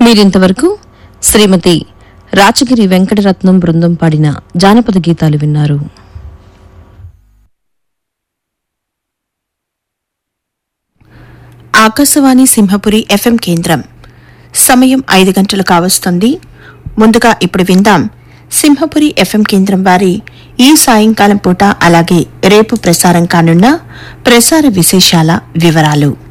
మీరింతవరకు శ్రీమతి రాచగిరి వెంకటరత్నం బృందం పాడిన జానపద గీతాలు విన్నారు ఆకాశవాణి సింహపురి ఎఫ్ఎం కేంద్రం సమయం ఐదు గంటలు కావస్తుంది ముందుగా ఇప్పుడు విందాం సింహపురి ఎఫ్ఎం కేంద్రం వారి ఈ సాయంకాలం పూట అలాగే రేపు ప్రసారం కానున్న ప్రసార విశేషాల వివరాలు